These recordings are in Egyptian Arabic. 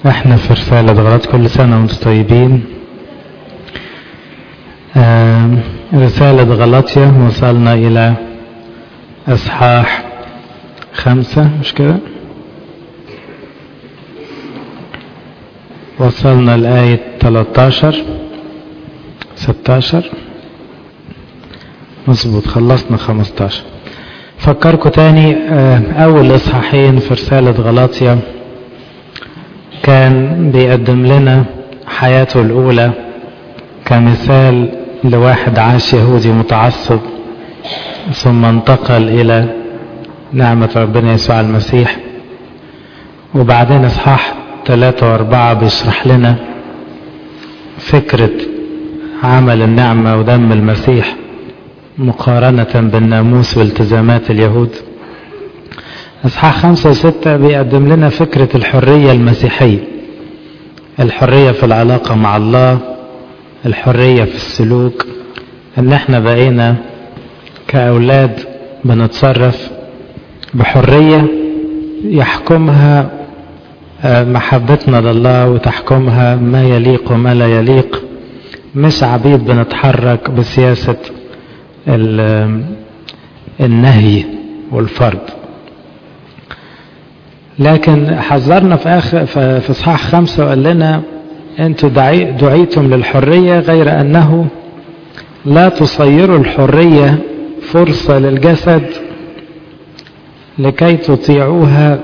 احنا في رسالة غلط كل سنة وانتم طيبين آم، رسالة غلطية وصلنا إلى أصحاح خمسة مش كده وصلنا لآية 13 16 مظبوط خلصنا 15 فكركم تاني آه، أول إصحاحين في رسالة غلاطيا كان بيقدم لنا حياته الأولى كمثال لواحد عاش يهودي متعصب ثم انتقل إلى نعمة ربنا يسوع المسيح وبعدين إصحاح ثلاثة وأربعة بيشرح لنا فكرة عمل النعمة ودم المسيح مقارنة بالناموس والتزامات اليهود اصحاح خمسة وستة بيقدم لنا فكرة الحرية المسيحية الحرية في العلاقة مع الله الحرية في السلوك ان احنا بقينا كأولاد بنتصرف بحرية يحكمها آه، محبتنا لله وتحكمها ما يليق وما لا يليق مش عبيد بنتحرك بسياسة ال- النهي والفرض لكن حذرنا في اخر في في اصحاح خمسه وقال لنا انتوا دعي دعيتم للحريه غير انه لا تصيروا الحريه فرصه للجسد لكي تطيعوها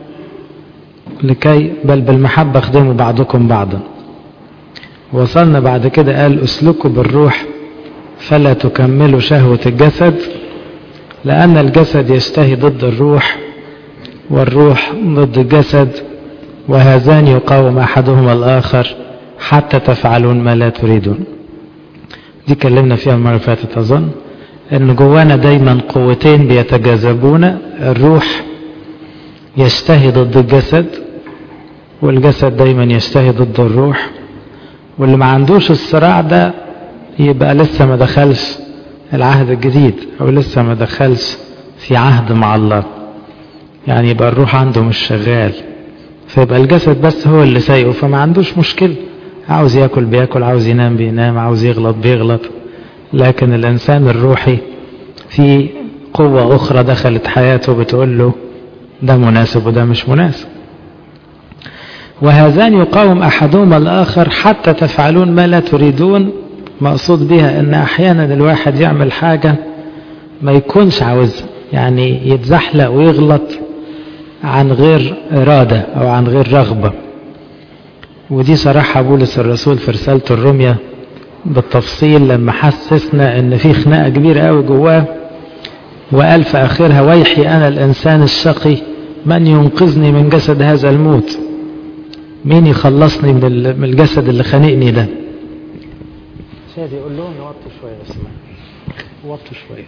لكي بل بالمحبه اخدموا بعضكم بعضا وصلنا بعد كده قال اسلكوا بالروح فلا تكملوا شهوه الجسد لان الجسد يشتهي ضد الروح والروح ضد الجسد وهذان يقاوم احدهما الاخر حتى تفعلون ما لا تريدون دي كلمنا فيها المره اللي فاتت اظن ان جوانا دايما قوتين بيتجاذبون الروح يشتهي ضد الجسد والجسد دايما يشتهي ضد الروح واللي ما عندوش الصراع ده يبقى لسه ما دخلش العهد الجديد او لسه ما دخلش في عهد مع الله يعني يبقى الروح عنده مش شغال فيبقى الجسد بس هو اللي سايقه فما عندوش مشكلة عاوز ياكل بياكل عاوز ينام بينام عاوز يغلط بيغلط لكن الإنسان الروحي في قوة أخرى دخلت حياته بتقول له ده مناسب وده مش مناسب وهذان يقاوم أحدهما الآخر حتى تفعلون ما لا تريدون مقصود بها أن أحيانا الواحد يعمل حاجة ما يكونش عاوزها يعني يتزحلق ويغلط عن غير إرادة أو عن غير رغبة ودي صراحة بولس الرسول في رسالة الرمية بالتفصيل لما حسسنا ان في خناقة كبيرة قوي جواه وقال في آخرها ويحي أنا الإنسان الشقي من ينقذني من جسد هذا الموت مين يخلصني من ال- من الجسد اللي خانقني ده شادي يقول لهم يوطوا شوية بس وطوا شوية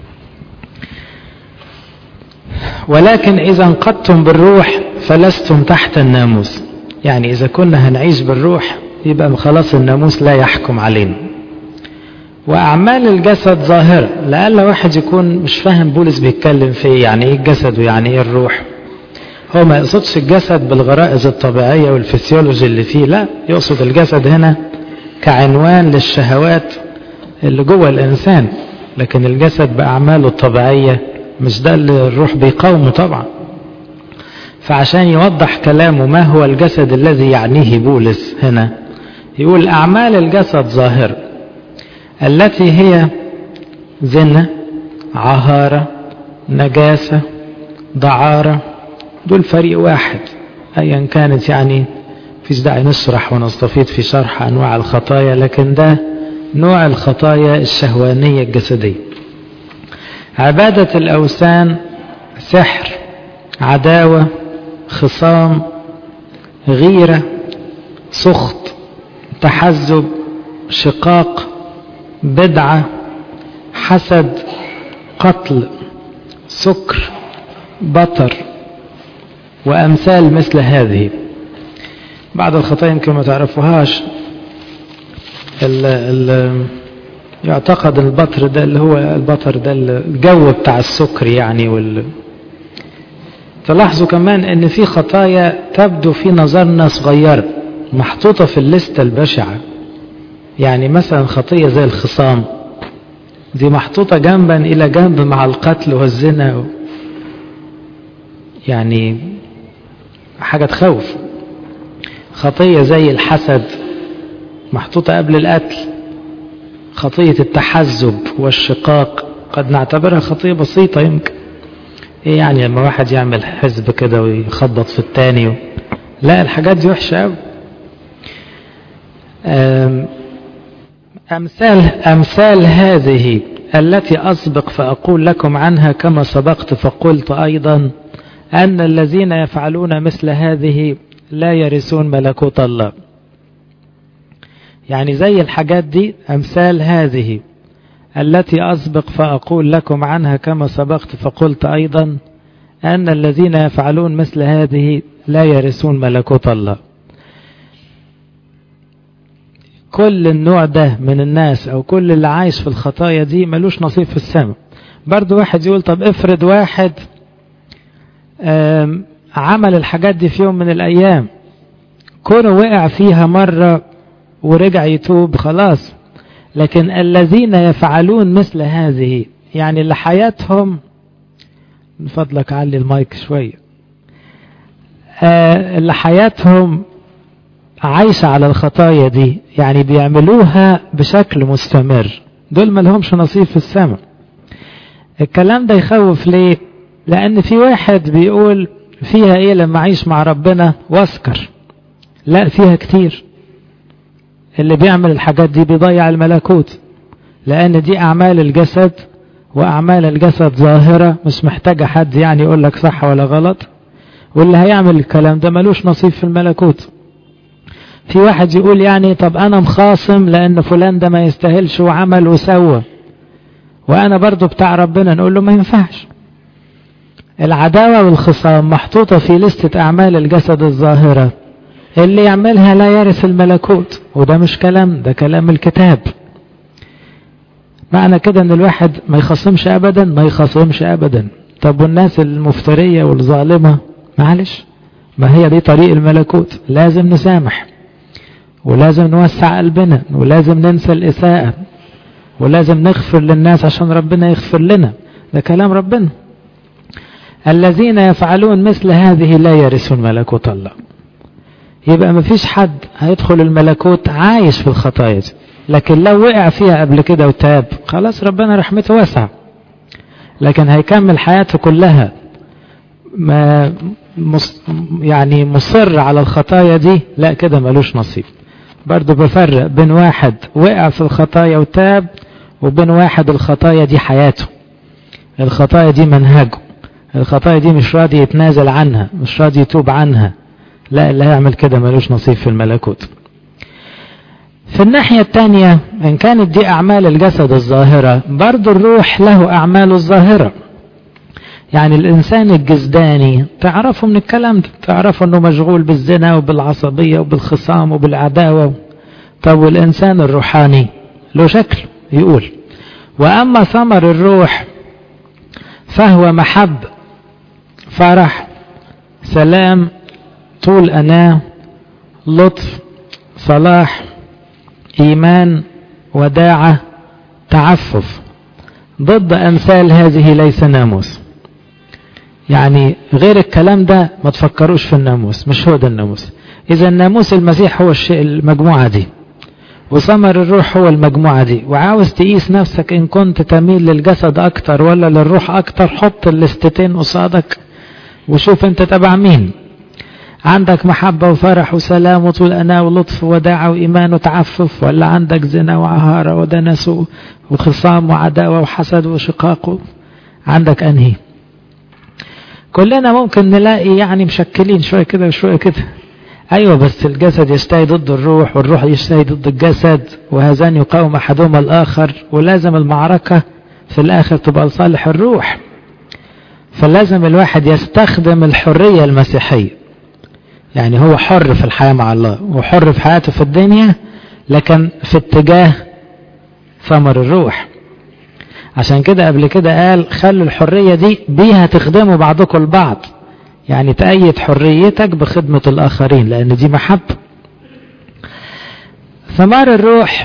ولكن إذا انقضتم بالروح فلستم تحت الناموس يعني إذا كنا هنعيش بالروح يبقى خلاص الناموس لا يحكم علينا وأعمال الجسد ظاهرة لألا واحد يكون مش فاهم بولس بيتكلم في إيه يعني إيه الجسد ويعني إيه الروح هو ما يقصدش الجسد بالغرائز الطبيعية والفسيولوجي اللي فيه لا يقصد الجسد هنا كعنوان للشهوات اللي جوه الإنسان لكن الجسد بأعماله الطبيعية مش ده اللي الروح بيقاومه طبعا فعشان يوضح كلامه ما هو الجسد الذي يعنيه بولس هنا يقول أعمال الجسد ظاهرة التي هي زنا عهارة نجاسة دعارة دول فريق واحد أيا كانت يعني فيش داعي نشرح ونستفيض في شرح أنواع الخطايا لكن ده نوع الخطايا الشهوانية الجسدية عبادة الأوثان سحر عداوة خصام غيرة سخط تحزب شقاق بدعة حسد قتل سكر بطر وأمثال مثل هذه بعض الخطايا يمكن ما تعرفوهاش ال ال يعتقد البطر ده اللي هو البطر ده الجو بتاع السكر يعني وال تلاحظوا كمان ان في خطايا تبدو في نظرنا صغيرة محطوطة في الليستة البشعة يعني مثلا خطية زي الخصام دي محطوطة جنبا إلى جنب مع القتل والزنا يعني حاجة تخوف خطية زي الحسد محطوطة قبل القتل خطية التحزب والشقاق قد نعتبرها خطية بسيطة يمكن ايه يعني لما واحد يعمل حزب كده ويخبط في التاني و... لا الحاجات دي وحشة قوي أمثال أمثال هذه التي أسبق فأقول لكم عنها كما سبقت فقلت أيضا أن الذين يفعلون مثل هذه لا يرثون ملكوت الله يعني زي الحاجات دي أمثال هذه التي أسبق فأقول لكم عنها كما سبقت فقلت أيضا أن الذين يفعلون مثل هذه لا يرثون ملكوت الله كل النوع ده من الناس أو كل اللي عايش في الخطايا دي ملوش نصيب في السماء برضو واحد يقول طب افرض واحد عمل الحاجات دي في يوم من الأيام كونه وقع فيها مرة ورجع يتوب خلاص لكن الذين يفعلون مثل هذه يعني اللي حياتهم من فضلك علي المايك شوية آه اللي حياتهم عايشة على الخطايا دي يعني بيعملوها بشكل مستمر دول ما لهمش نصيب في السماء الكلام ده يخوف ليه لأن في واحد بيقول فيها ايه لما اعيش مع ربنا واسكر لا فيها كتير اللي بيعمل الحاجات دي بيضيع الملكوت لأن دي أعمال الجسد وأعمال الجسد ظاهرة مش محتاجة حد يعني يقول لك صح ولا غلط واللي هيعمل الكلام ده ملوش نصيب في الملكوت في واحد يقول يعني طب أنا مخاصم لأن فلان ده ما يستاهلش وعمل وسوى وأنا برضو بتاع ربنا نقول له ما ينفعش العداوة والخصام محطوطة في لستة أعمال الجسد الظاهرة اللي يعملها لا يرث الملكوت وده مش كلام ده كلام الكتاب معنى كده ان الواحد ما يخصمش ابدا ما يخصمش ابدا طب والناس المفترية والظالمة معلش ما هي دي طريق الملكوت لازم نسامح ولازم نوسع قلبنا ولازم ننسى الإساءة ولازم نغفر للناس عشان ربنا يغفر لنا ده كلام ربنا الذين يفعلون مثل هذه لا يرثون ملكوت الله يبقى ما فيش حد هيدخل الملكوت عايش في الخطايا دي لكن لو وقع فيها قبل كده وتاب خلاص ربنا رحمته واسعة لكن هيكمل حياته كلها ما مص يعني مصر على الخطايا دي لا كده ملوش نصيب برضو بفرق بين واحد وقع في الخطايا وتاب وبين واحد الخطايا دي حياته الخطايا دي منهجه الخطايا دي مش راضي يتنازل عنها مش راضي يتوب عنها لا اللي هيعمل كده ملوش نصيب في الملكوت في الناحية الثانية إن كانت دي أعمال الجسد الظاهرة برضو الروح له أعماله الظاهرة يعني الإنسان الجسداني تعرفوا من الكلام ده تعرفوا أنه مشغول بالزنا وبالعصبية وبالخصام وبالعداوة طب والإنسان الروحاني له شكل يقول وأما ثمر الروح فهو محب فرح سلام طول أناه لطف صلاح إيمان وداعة تعفف ضد أمثال هذه ليس ناموس يعني غير الكلام ده ما تفكروش في الناموس مش هو ده الناموس إذا الناموس المسيح هو الشيء المجموعة دي وثمر الروح هو المجموعة دي وعاوز تقيس نفسك إن كنت تميل للجسد أكتر ولا للروح أكتر حط الليستتين قصادك وشوف أنت تبع مين عندك محبة وفرح وسلام وطول أنا ولطف وداعة وإيمان وتعفف ولا عندك زنا وعهارة ودنس وخصام وعداوة وحسد وشقاق عندك أنهي كلنا ممكن نلاقي يعني مشكلين شوية كده وشوية كده أيوة بس الجسد يشتهي ضد الروح والروح يشتهي ضد الجسد وهذان يقاوم أحدهما الآخر ولازم المعركة في الآخر تبقى لصالح الروح فلازم الواحد يستخدم الحرية المسيحية يعني هو حر في الحياة مع الله وحر في حياته في الدنيا لكن في اتجاه ثمر الروح عشان كده قبل كده قال خلوا الحرية دي بيها تخدموا بعضكم البعض يعني تأيد حريتك بخدمة الآخرين لأن دي محبة ثمار الروح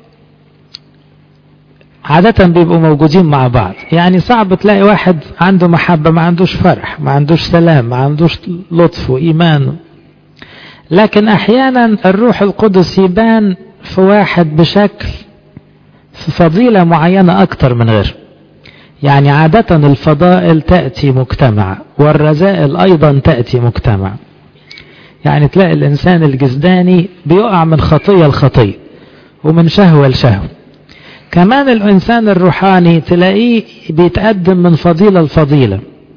عادة بيبقوا موجودين مع بعض يعني صعب تلاقي واحد عنده محبة ما عندوش فرح ما عندوش سلام ما عندوش لطف وإيمان لكن أحيانا الروح القدس يبان في واحد بشكل في فضيلة معينة أكتر من غيره يعني عادة الفضائل تأتي مجتمع والرذائل أيضا تأتي مجتمع يعني تلاقي الإنسان الجسداني بيقع من خطية لخطية ومن شهوة لشهوة كمان الإنسان الروحاني تلاقيه بيتقدم من فضيلة لفضيلة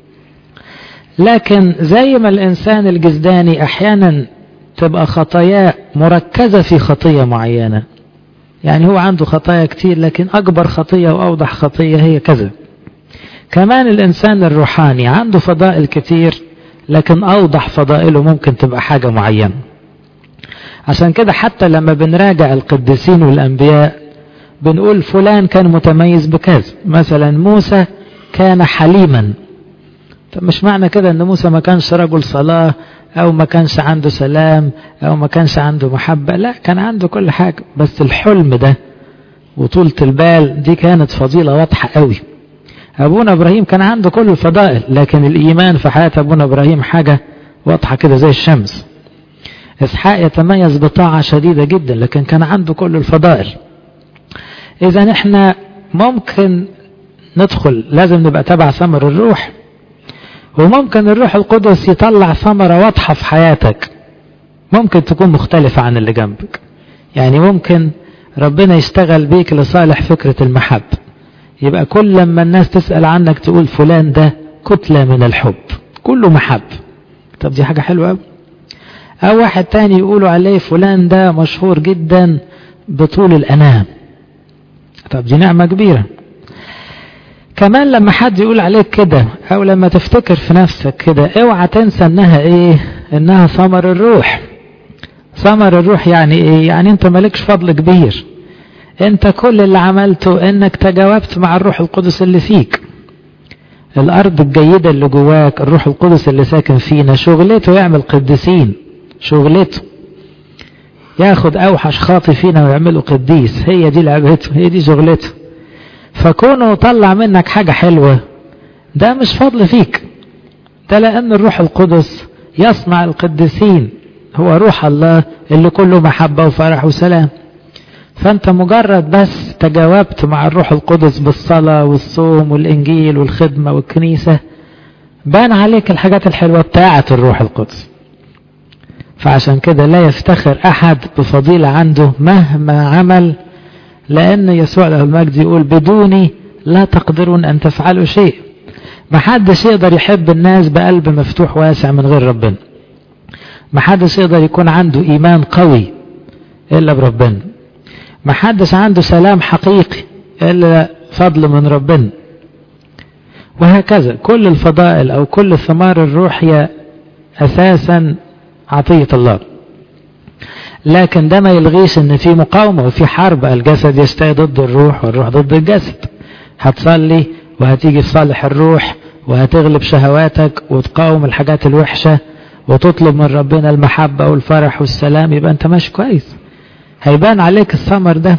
لكن زي ما الإنسان الجسداني أحيانا تبقى خطاياه مركزة في خطية معينة يعني هو عنده خطايا كتير لكن أكبر خطية وأوضح خطية هي كذا كمان الإنسان الروحاني عنده فضائل كتير لكن أوضح فضائله ممكن تبقى حاجة معينة عشان كده حتى لما بنراجع القديسين والأنبياء بنقول فلان كان متميز بكذا مثلا موسى كان حليما طب مش معنى كده ان موسى ما كانش رجل صلاة او ما كانش عنده سلام او ما كانش عنده محبة لا كان عنده كل حاجة بس الحلم ده وطولة البال دي كانت فضيلة واضحة قوي ابونا ابراهيم كان عنده كل الفضائل لكن الايمان في حياة ابونا ابراهيم حاجة واضحة كده زي الشمس اسحاق يتميز بطاعة شديدة جدا لكن كان عنده كل الفضائل اذا احنا ممكن ندخل لازم نبقى تبع ثمر الروح وممكن الروح القدس يطلع ثمرة واضحة في حياتك ممكن تكون مختلفة عن اللي جنبك يعني ممكن ربنا يشتغل بيك لصالح فكرة المحبة يبقى كل لما الناس تسأل عنك تقول فلان ده كتلة من الحب كله محب طب دي حاجة حلوة أوي أو واحد تاني يقولوا عليه فلان ده مشهور جدا بطول الأنام طب دي نعمة كبيرة كمان لما حد يقول عليك كده او لما تفتكر في نفسك كده اوعى تنسى انها ايه انها ثمر الروح ثمر الروح يعني ايه يعني انت مالكش فضل كبير انت كل اللي عملته انك تجاوبت مع الروح القدس اللي فيك الارض الجيدة اللي جواك الروح القدس اللي ساكن فينا شغلته يعمل قديسين شغلته ياخد اوحش خاطي فينا ويعمله قديس هي دي لعبته هي دي شغلته فكونه طلع منك حاجة حلوة ده مش فضل فيك ده لأن الروح القدس يصنع القديسين هو روح الله اللي كله محبة وفرح وسلام فأنت مجرد بس تجاوبت مع الروح القدس بالصلاة والصوم والإنجيل والخدمة والكنيسة بان عليك الحاجات الحلوة بتاعة الروح القدس فعشان كده لا يفتخر أحد بفضيلة عنده مهما عمل لأن يسوع له المجد يقول بدوني لا تقدرون أن تفعلوا شيء ما حدش يقدر يحب الناس بقلب مفتوح واسع من غير ربنا ما حدش يقدر يكون عنده إيمان قوي إلا بربنا ما حدش عنده سلام حقيقي إلا فضل من ربنا وهكذا كل الفضائل أو كل ثمار الروح هي أساسا عطية الله لكن ده ما يلغيش ان في مقاومة وفي حرب الجسد يستوي ضد الروح والروح ضد الجسد هتصلي وهتيجي في صالح الروح وهتغلب شهواتك وتقاوم الحاجات الوحشة وتطلب من ربنا المحبة والفرح والسلام يبقى انت ماشي كويس هيبان عليك الثمر ده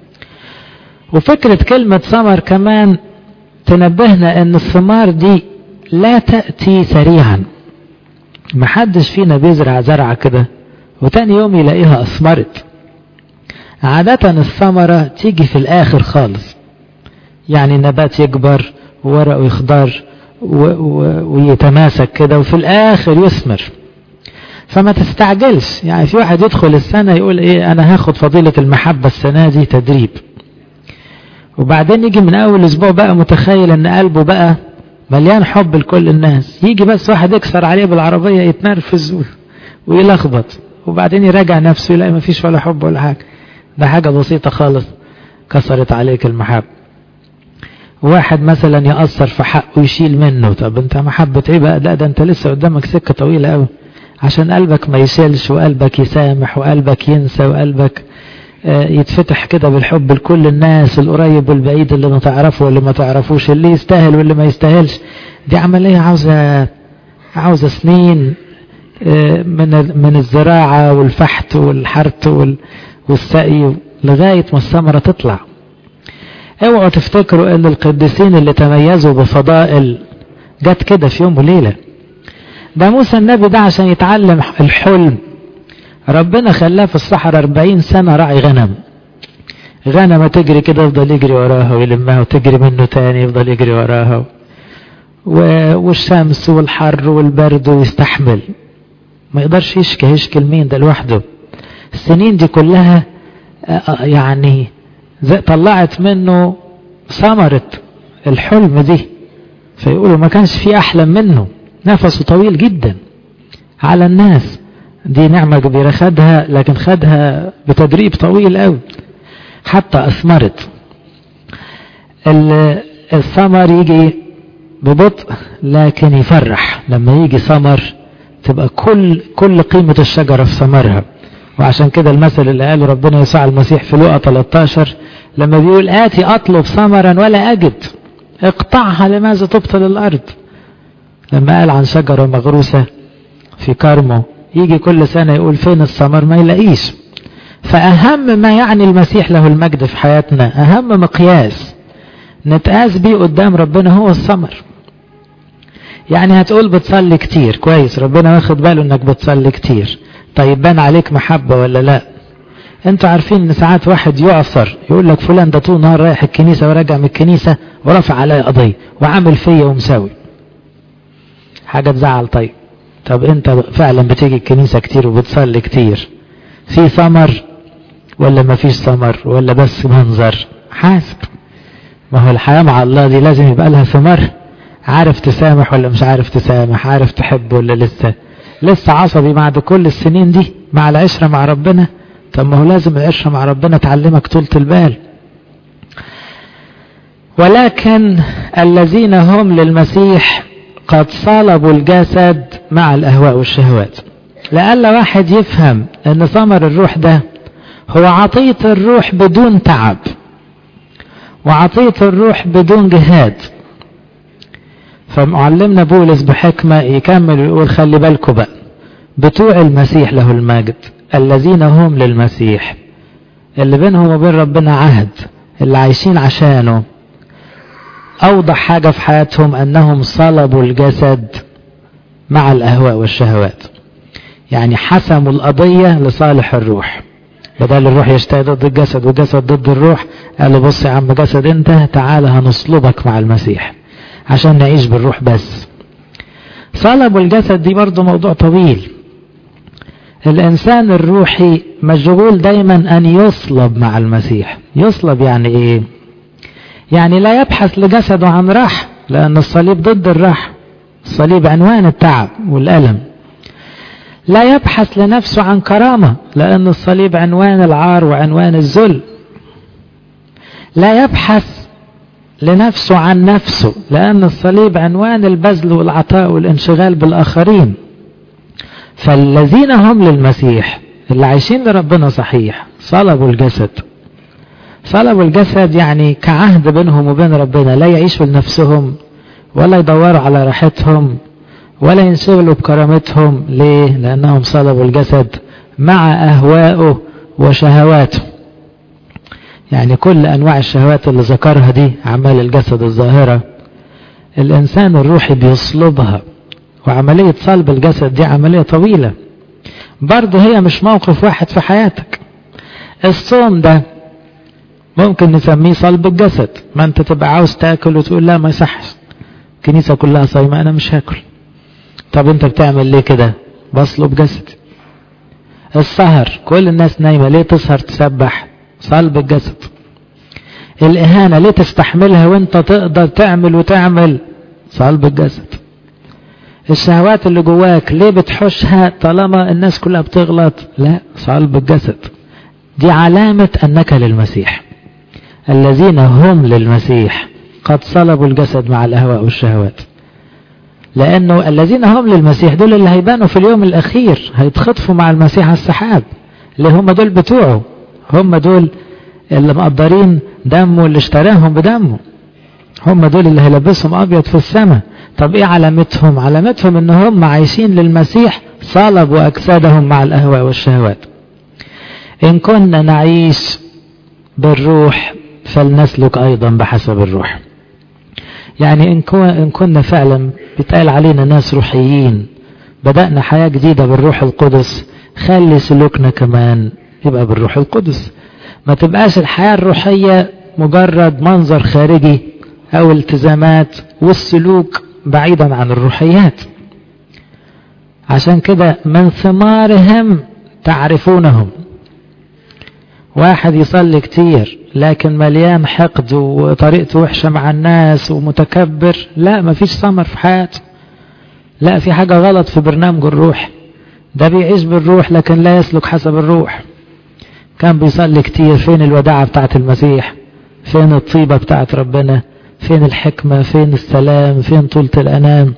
وفكرة كلمة ثمر كمان تنبهنا ان الثمار دي لا تأتي سريعا محدش فينا بيزرع زرعة كده وتاني يوم يلاقيها أثمرت عادة الثمرة تيجي في الآخر خالص يعني النبات يكبر وورقه يخضر ويتماسك كده وفي الآخر يثمر فما تستعجلش يعني في واحد يدخل السنة يقول ايه انا هاخد فضيلة المحبة السنة دي تدريب وبعدين يجي من اول اسبوع بقى متخيل ان قلبه بقى مليان حب لكل الناس يجي بس واحد يكسر عليه بالعربية يتنرفز ويلخبط وبعدين يراجع نفسه يلاقي ما فيش ولا حب ولا حاجة ده حاجة بسيطة خالص كسرت عليك المحبة واحد مثلا يأثر في حقه يشيل منه طب انت محبة ايه بقى لا ده انت لسه قدامك سكة طويلة قوي عشان قلبك ما يشيلش وقلبك يسامح وقلبك ينسى وقلبك يتفتح كده بالحب لكل الناس القريب والبعيد اللي ما تعرفه واللي ما تعرفوش اللي يستاهل واللي ما يستاهلش دي عملية عاوزة عاوزة سنين من من الزراعة والفحت والحرث والسقي لغاية ما الثمرة تطلع اوعوا تفتكروا ان القديسين اللي تميزوا بفضائل جت كده في يوم وليلة ده موسى النبي ده عشان يتعلم الحلم ربنا خلاه في الصحراء 40 سنة راعي غنم غنمة تجري كده يفضل يجري وراها ويلمها وتجري منه تاني يفضل يجري وراها والشمس والحر والبرد ويستحمل ما يقدرش يشكي يشكي لمين ده لوحده السنين دي كلها يعني زي طلعت منه ثمرة الحلم دي فيقولوا ما كانش في أحلم منه نفسه طويل جدا على الناس دي نعمة كبيرة خدها لكن خدها بتدريب طويل قوي حتى أثمرت الثمر يجي ببطء لكن يفرح لما يجي ثمر تبقى كل كل قيمة الشجرة في ثمرها وعشان كده المثل اللي قاله ربنا يسوع المسيح في لوقا 13 لما بيقول آتي أطلب ثمرا ولا أجد اقطعها لماذا تبطل الأرض لما قال عن شجرة مغروسة في كارمو يجي كل سنة يقول فين الثمر ما يلاقيش فأهم ما يعني المسيح له المجد في حياتنا أهم مقياس نتقاس بيه قدام ربنا هو الثمر يعني هتقول بتصلي كتير كويس ربنا واخد باله انك بتصلي كتير طيب بان عليك محبة ولا لا انتوا عارفين ان ساعات واحد يعثر يقول لك فلان ده طول نهار رايح الكنيسة وراجع من الكنيسة ورفع عليا قضية وعامل فيا ومساوي حاجة تزعل طيب طب انت فعلا بتيجي الكنيسة كتير وبتصلي كتير في ثمر ولا ما فيش ثمر ولا بس منظر حاسب ما هو الحياة مع الله دي لازم يبقى لها ثمر عارف تسامح ولا مش عارف تسامح عارف تحب ولا لسه لسه عصبي بعد كل السنين دي مع العشرة مع ربنا طب ما هو لازم العشرة مع ربنا تعلمك طولة البال ولكن الذين هم للمسيح قد صلبوا الجسد مع الأهواء والشهوات لألا واحد يفهم أن ثمر الروح ده هو عطية الروح بدون تعب وعطية الروح بدون جهاد فمعلمنا بولس بحكمة يكمل ويقول خلي بالكم بقى بتوع المسيح له المجد الذين هم للمسيح اللي بينهم وبين ربنا عهد اللي عايشين عشانه أوضح حاجة في حياتهم أنهم صلبوا الجسد مع الأهواء والشهوات يعني حسموا القضية لصالح الروح بدل الروح يشتهي ضد الجسد والجسد ضد الروح قالوا بص يا عم جسد انت تعالى هنصلبك مع المسيح عشان نعيش بالروح بس صلب الجسد دي برضو موضوع طويل الإنسان الروحي مشغول دايما أن يصلب مع المسيح يصلب يعني إيه يعني لا يبحث لجسده عن راحة لأن الصليب ضد الراحة الصليب عنوان التعب والألم لا يبحث لنفسه عن كرامة لأن الصليب عنوان العار وعنوان الذل لا يبحث لنفسه عن نفسه لأن الصليب عنوان البذل والعطاء والانشغال بالآخرين فالذين هم للمسيح اللي عايشين لربنا صحيح صلبوا الجسد صلبوا الجسد يعني كعهد بينهم وبين ربنا لا يعيشوا لنفسهم ولا يدوروا على راحتهم ولا ينشغلوا بكرامتهم ليه لأنهم صلبوا الجسد مع أهوائه وشهواته يعني كل أنواع الشهوات اللي ذكرها دي أعمال الجسد الظاهرة الإنسان الروحي بيصلبها وعملية صلب الجسد دي عملية طويلة برضه هي مش موقف واحد في حياتك الصوم ده ممكن نسميه صلب الجسد ما انت تبقى عاوز تاكل وتقول لا ما يصحش الكنيسة كلها صايمة انا مش هاكل طب انت بتعمل ليه كده بصلب جسد السهر كل الناس نايمة ليه تسهر تسبح صلب الجسد الإهانة ليه تستحملها وانت تقدر تعمل وتعمل صلب الجسد الشهوات اللي جواك ليه بتحوشها طالما الناس كلها بتغلط لا صلب الجسد دي علامة أنك للمسيح الذين هم للمسيح قد صلبوا الجسد مع الأهواء والشهوات لأنه الذين هم للمسيح دول اللي هيبانوا في اليوم الأخير هيتخطفوا مع المسيح على السحاب اللي هم دول بتوعه هم دول اللي مقدرين دمه اللي اشتراهم بدمه هم دول اللي هيلبسهم أبيض في السماء طب ايه علامتهم علامتهم ان هم عايشين للمسيح صلبوا اجسادهم مع الاهواء والشهوات ان كنا نعيش بالروح فلنسلك ايضا بحسب الروح يعني ان كنا فعلا بيتقال علينا ناس روحيين بدأنا حياة جديدة بالروح القدس خلي سلوكنا كمان يبقى بالروح القدس ما تبقاش الحياة الروحية مجرد منظر خارجي او التزامات والسلوك بعيدا عن الروحيات عشان كده من ثمارهم تعرفونهم واحد يصلي كتير لكن مليان حقد وطريقته وحشة مع الناس ومتكبر لا مفيش ثمر في حياته لا في حاجة غلط في برنامجه الروح ده بيعيش بالروح لكن لا يسلك حسب الروح كان بيصلي كتير فين الوداعة بتاعت المسيح فين الطيبة بتاعت ربنا فين الحكمة فين السلام فين طولة الأنام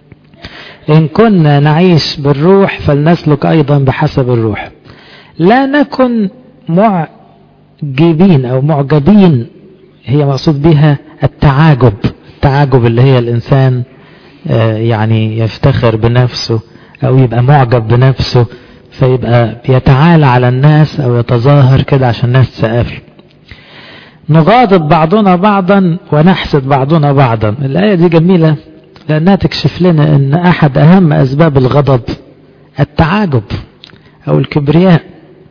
إن كنا نعيش بالروح فلنسلك أيضا بحسب الروح لا نكن معجبين أو معجبين هي مقصود بها التعاجب التعاجب اللي هي الإنسان يعني يفتخر بنفسه أو يبقى معجب بنفسه فيبقى يتعالى على الناس أو يتظاهر كده عشان الناس تسقف نغاضب بعضنا بعضا ونحسد بعضنا بعضا الآية دي جميلة لأنها تكشف لنا أن أحد أهم أسباب الغضب التعاجب أو الكبرياء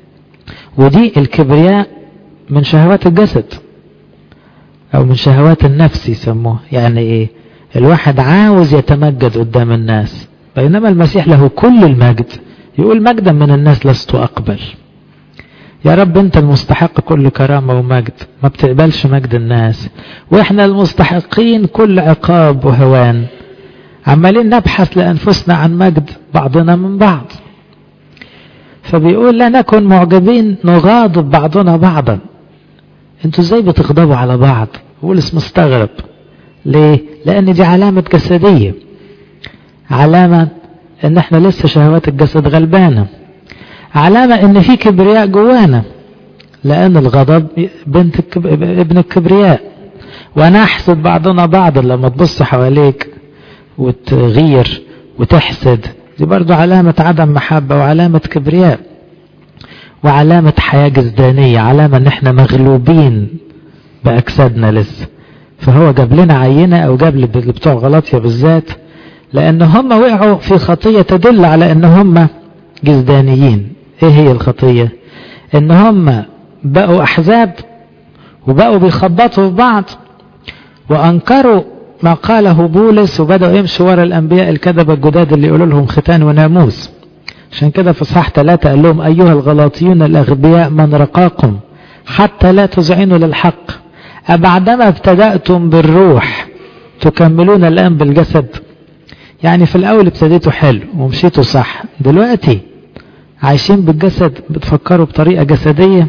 ودي الكبرياء من شهوات الجسد أو من شهوات النفس يسموها يعني إيه الواحد عاوز يتمجد قدام الناس بينما المسيح له كل المجد يقول مجدا من الناس لست أقبل يا رب انت المستحق كل كرامة ومجد ما بتقبلش مجد الناس واحنا المستحقين كل عقاب وهوان عمالين نبحث لأنفسنا عن مجد بعضنا من بعض فبيقول لا نكن معجبين نغاضب بعضنا بعضا انتوا ازاي بتغضبوا على بعض بولس مستغرب ليه لان دي علامة جسدية علامة ان احنا لسه شهوات الجسد غلبانة علامة ان في كبرياء جوانا لان الغضب بنت الكب... ابن الكبرياء ونحسد بعضنا بعضا لما تبص حواليك وتغير وتحسد دي برضو علامة عدم محبة وعلامة كبرياء وعلامة حياة جسدانية علامة ان احنا مغلوبين بأجسادنا لسه فهو جاب لنا عينة او جاب لي بتوع غلطية بالذات لان هم وقعوا في خطية تدل على ان هم جسدانيين ايه هي الخطية ان هم بقوا احزاب وبقوا بيخبطوا في بعض وانكروا ما قاله بولس وبدأوا يمشوا ورا الانبياء الكذبة الجداد اللي يقولوا لهم ختان وناموس عشان كده في صح ثلاثة قال لهم ايها الغلاطيون الاغبياء من رقاكم حتى لا تذعنوا للحق أبعدما ابتدأتم بالروح تكملون الآن بالجسد يعني في الأول ابتديتوا حلو ومشيتوا صح دلوقتي عايشين بالجسد بتفكروا بطريقة جسدية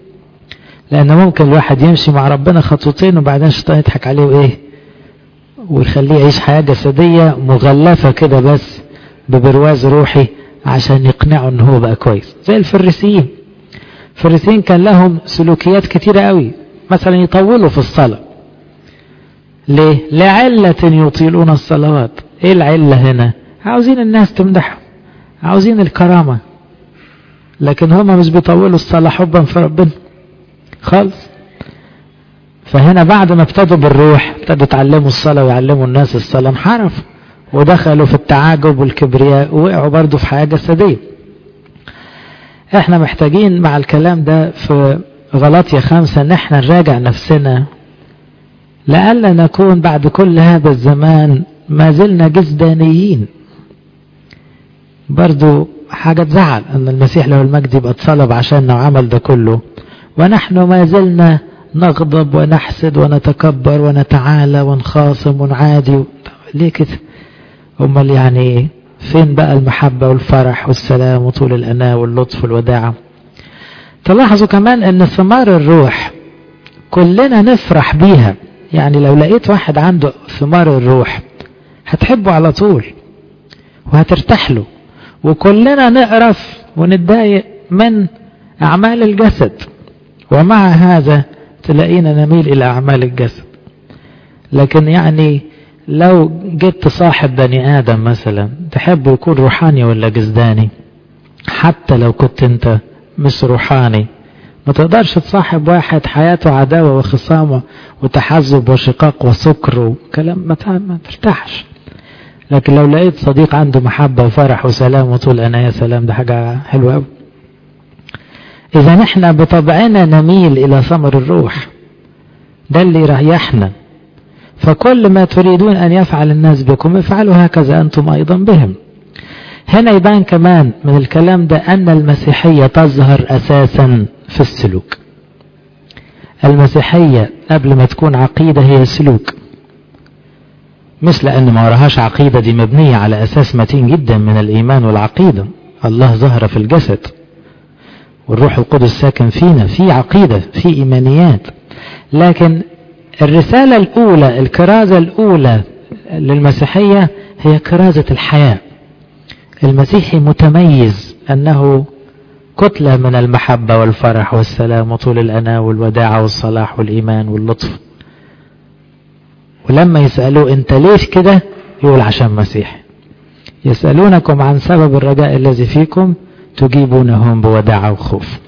لأن ممكن الواحد يمشي مع ربنا خطوتين وبعدين الشيطان يضحك عليه وإيه ويخليه يعيش حياة جسدية مغلفة كده بس ببرواز روحي عشان يقنعه ان هو بقى كويس زي الفريسيين الفريسيين كان لهم سلوكيات كتيرة قوي مثلا يطولوا في الصلاة ليه لعلة يطيلون الصلوات ايه العلة هنا عاوزين الناس تمدحهم عاوزين الكرامة لكن هما مش بيطولوا الصلاة حبا في ربنا خالص فهنا بعد ما ابتدوا بالروح ابتدوا يتعلموا الصلاة ويعلموا الناس الصلاة انحرفوا ودخلوا في التعاجب والكبرياء ووقعوا برضه في حياة جسدية احنا محتاجين مع الكلام ده في غلطية خمسة ان احنا نراجع نفسنا لألا نكون بعد كل هذا الزمان ما زلنا جسدانيين برضو حاجة تزعل ان المسيح له المجد يبقى اتصلب عشاننا وعمل ده كله ونحن ما زلنا نغضب ونحسد ونتكبر ونتعالى ونخاصم ونعادي ليه كده امال يعني فين بقى المحبة والفرح والسلام وطول الأناة واللطف والوداعة تلاحظوا كمان ان ثمار الروح كلنا نفرح بيها يعني لو لقيت واحد عنده ثمار الروح هتحبه على طول وهترتاح له وكلنا نقرف ونتضايق من أعمال الجسد ومع هذا تلاقينا نميل إلى أعمال الجسد لكن يعني لو جبت صاحب بني آدم مثلا تحب يكون روحاني ولا جسداني حتى لو كنت انت مش روحاني ما تقدرش تصاحب واحد حياته عداوة وخصامة وتحزب وشقاق وسكر وكلام ما ترتاحش لكن لو لقيت صديق عنده محبة وفرح وسلام وطول أنا يا سلام ده حاجة حلوة أوي إذا نحن بطبعنا نميل إلى ثمر الروح ده اللي يريحنا فكل ما تريدون أن يفعل الناس بكم افعلوا هكذا أنتم أيضا بهم هنا يبان كمان من الكلام ده أن المسيحية تظهر أساسا في السلوك المسيحية قبل ما تكون عقيدة هي سلوك مش لأن ما وراهاش عقيدة دي مبنية على أساس متين جدا من الإيمان والعقيدة الله ظهر في الجسد والروح القدس ساكن فينا في عقيدة في إيمانيات لكن الرسالة الأولى الكرازة الأولى للمسيحية هي كرازة الحياة المسيحي متميز أنه كتلة من المحبة والفرح والسلام وطول الأناة والوداعة والصلاح والإيمان واللطف ولما يسألوه أنت ليش كده يقول عشان مسيح يسألونكم عن سبب الرجاء الذي فيكم تجيبونهم بوداعة وخوف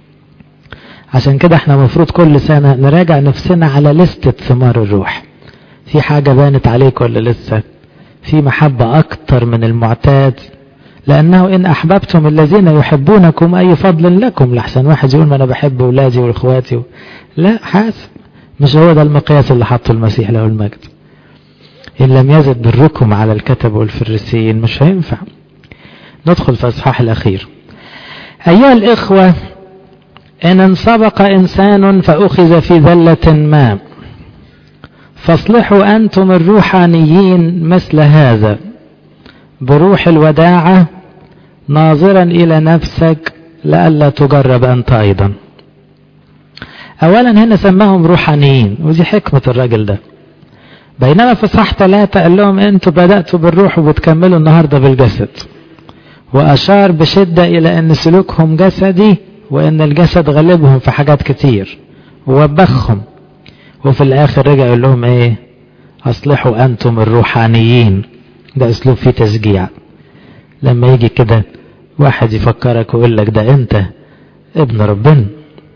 عشان كده احنا مفروض كل سنة نراجع نفسنا على لستة ثمار الروح في حاجة بانت عليك ولا لسه في محبة أكتر من المعتاد لأنه إن أحببتم الذين يحبونكم أي فضل لكم لحسن واحد يقول ما أنا بحب أولادي وإخواتي و... لا حاسب مش هو ده المقياس اللي حطه المسيح له المجد إن لم يزد بركم على الكتب والفريسيين مش هينفع ندخل في الإصحاح الأخير أيها الإخوة إن انسبق إنسان فأخذ في ذلة ما فاصلحوا أنتم الروحانيين مثل هذا بروح الوداعة ناظرا إلى نفسك لئلا تجرب أنت أيضا أولا هنا سماهم روحانيين ودي حكمة الراجل ده بينما في صح ثلاثة قال لهم أنتوا بدأتوا بالروح وبتكملوا النهاردة بالجسد وأشار بشدة إلى أن سلوكهم جسدي وأن الجسد غلبهم في حاجات كتير ووبخهم وفي الآخر رجع يقول لهم إيه أصلحوا أنتم الروحانيين ده أسلوب فيه تشجيع لما يجي كده واحد يفكرك ويقول لك ده أنت ابن ربنا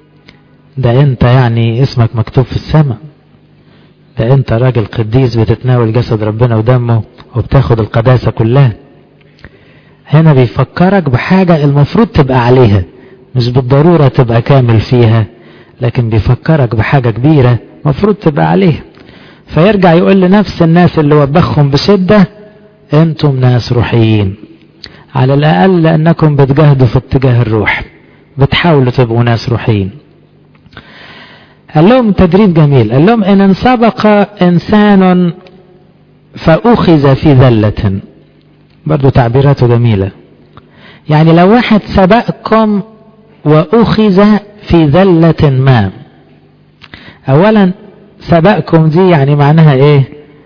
ده أنت يعني اسمك مكتوب في السماء ده أنت راجل قديس بتتناول جسد ربنا ودمه وبتاخد القداسة كلها هنا بيفكرك بحاجة المفروض تبقى عليها مش بالضرورة تبقى كامل فيها لكن بيفكرك بحاجة كبيرة مفروض تبقى عليها فيرجع يقول لنفس الناس اللي وبخهم بشدة انتم ناس روحيين على الأقل لأنكم بتجاهدوا في اتجاه الروح بتحاولوا تبقوا ناس روحيين قال لهم تدريب جميل قال لهم إن انسبق إنسان فأخذ في ذلة برضو تعبيراته جميلة يعني لو واحد سبقكم وأخذ في ذلة ما أولا سبقكم دي يعني معناها إيه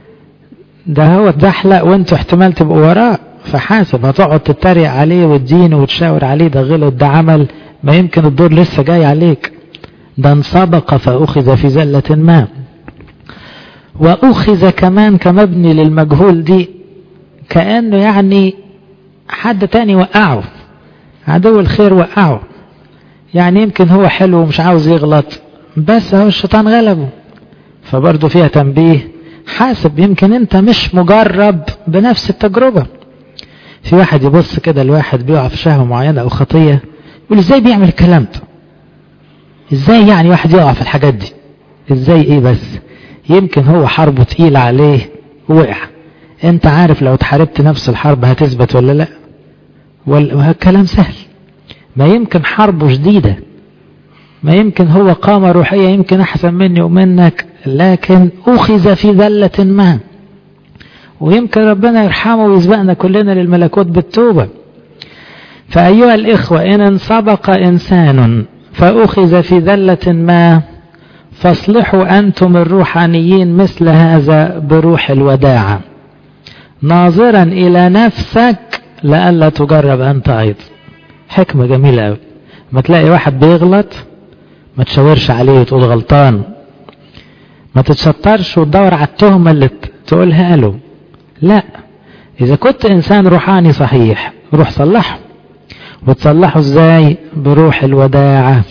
ده هو اتزحلق وانتوا احتمال تبقوا وراه فحاسب هتقعد تتريق عليه وتدينه وتشاور عليه ده غلط ده عمل ما يمكن الدور لسه جاي عليك ده انسبق فأخذ في زلة ما وأخذ كمان كمبني للمجهول دي كأنه يعني حد تاني وقعه عدو الخير وقعه يعني يمكن هو حلو ومش عاوز يغلط بس هو الشيطان غلبه فبرضه فيها تنبيه حاسب يمكن انت مش مجرب بنفس التجربة في واحد يبص كده الواحد بيقع في شهوة معينة او خطية يقول ازاي بيعمل الكلام ده ازاي يعني واحد يقع في الحاجات دي ازاي ايه بس يمكن هو حربه تقيل عليه وقع انت عارف لو اتحاربت نفس الحرب هتثبت ولا لا والكلام سهل ما يمكن حربه شديدة ما يمكن هو قامة روحية يمكن أحسن مني ومنك لكن أخذ في ذلة ما ويمكن ربنا يرحمه ويسبقنا كلنا للملكوت بالتوبة فأيها الإخوة إن انسبق إنسان فأخذ في ذلة ما فاصلحوا أنتم الروحانيين مثل هذا بروح الوداعة ناظرا إلى نفسك لئلا تجرب أنت أيضا حكمة جميلة أوي ما تلاقي واحد بيغلط ما تشاورش عليه وتقول غلطان ما تتشطرش وتدور على التهمة اللي تقولها له لا إذا كنت إنسان روحاني صحيح روح صلحه وتصلحه ازاي بروح الوداعة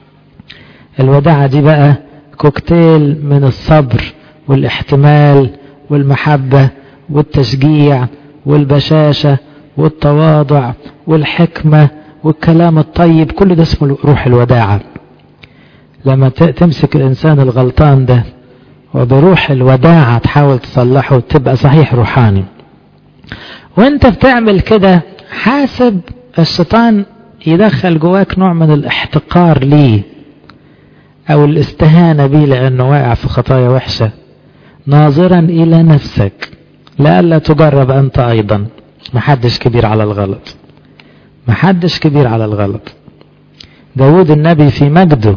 الوداعة دي بقى كوكتيل من الصبر والاحتمال والمحبة والتشجيع والبشاشة والتواضع والحكمة والكلام الطيب كل ده اسمه روح الوداعة لما تمسك الإنسان الغلطان ده وبروح الوداعة تحاول تصلحه تبقى صحيح روحاني وانت بتعمل كده حاسب الشيطان يدخل جواك نوع من الاحتقار ليه او الاستهانة بيه لانه واقع في خطايا وحشة ناظرا الى نفسك لئلا تجرب انت ايضا محدش كبير على الغلط محدش كبير على الغلط داود النبي في مجده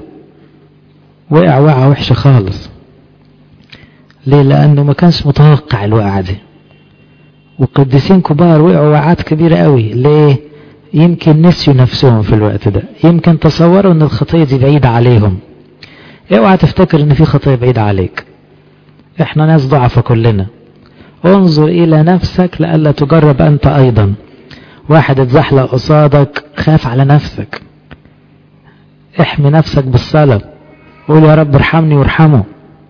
وقع وقعة وحشة خالص ليه لانه ما كانش متوقع الوقعة دي وقديسين كبار وقعوا وقعات كبيرة قوي ليه يمكن نسيوا نفسهم في الوقت ده يمكن تصوروا ان الخطية دي بعيدة عليهم اوعى تفتكر ان في خطية بعيدة عليك احنا ناس ضعفة كلنا انظر الى نفسك لألا تجرب انت ايضا واحد اتزحلق قصادك خاف على نفسك احمي نفسك بالصلاة قول يا رب ارحمني وارحمه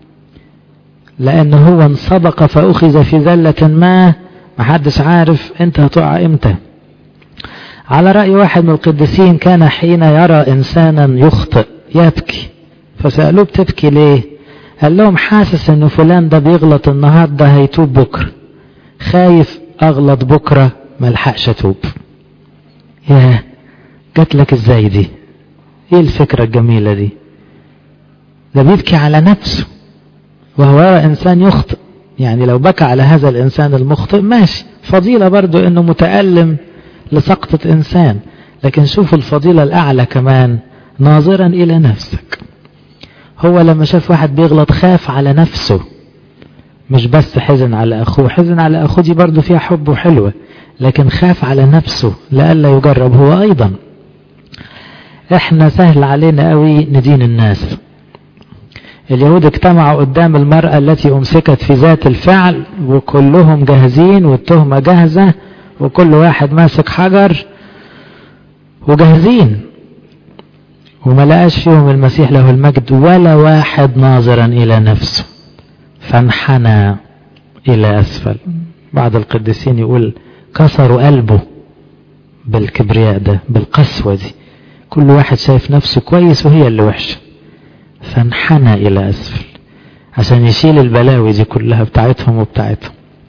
لان هو انسبق فاخذ في ذلة ما محدش عارف انت هتقع امتى على رأي واحد من القديسين كان حين يرى إنسانا يخطئ يبكي فسألوه بتبكي ليه قال لهم حاسس ان فلان ده بيغلط النهاردة هيتوب بكرة خايف اغلط بكرة ملحقش اتوب ياه جات لك ازاي دي ايه الفكرة الجميلة دي ده بيبكي على نفسه وهو يرى انسان يخطئ يعني لو بكى على هذا الانسان المخطئ ماشي فضيلة برضو انه متألم لسقطة إنسان لكن شوفوا الفضيلة الأعلى كمان ناظرا إلى نفسك هو لما شاف واحد بيغلط خاف على نفسه مش بس حزن على أخوه حزن على أخوه دي برضه فيها حب وحلوة لكن خاف على نفسه لألا يجرب هو أيضا احنا سهل علينا قوي ندين الناس اليهود اجتمعوا قدام المرأة التي أمسكت في ذات الفعل وكلهم جاهزين والتهمة جاهزة وكل واحد ماسك حجر وجاهزين وما لقاش فيهم المسيح له المجد ولا واحد ناظرا إلى نفسه فانحنى إلى أسفل بعض القديسين يقول كسروا قلبه بالكبرياء ده بالقسوة دي كل واحد شايف نفسه كويس وهي اللي وحشة فانحنى إلى أسفل عشان يشيل البلاوي دي كلها بتاعتهم وبتاعتهم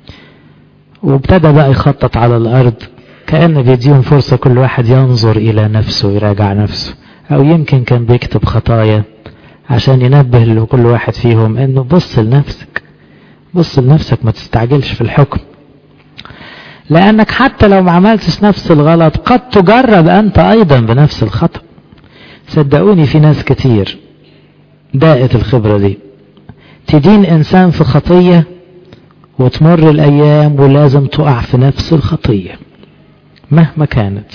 وابتدى بقى يخطط على الأرض كأن بيديهم فرصة كل واحد ينظر إلى نفسه يراجع نفسه أو يمكن كان بيكتب خطايا عشان ينبه لكل واحد فيهم إنه بص لنفسك بص لنفسك ما تستعجلش في الحكم لأنك حتى لو ما عملتش نفس الغلط قد تجرب أنت أيضا بنفس الخطأ صدقوني في ناس كتير داءت الخبرة دي تدين إنسان في خطية وتمر الأيام ولازم تقع في نفس الخطية مهما كانت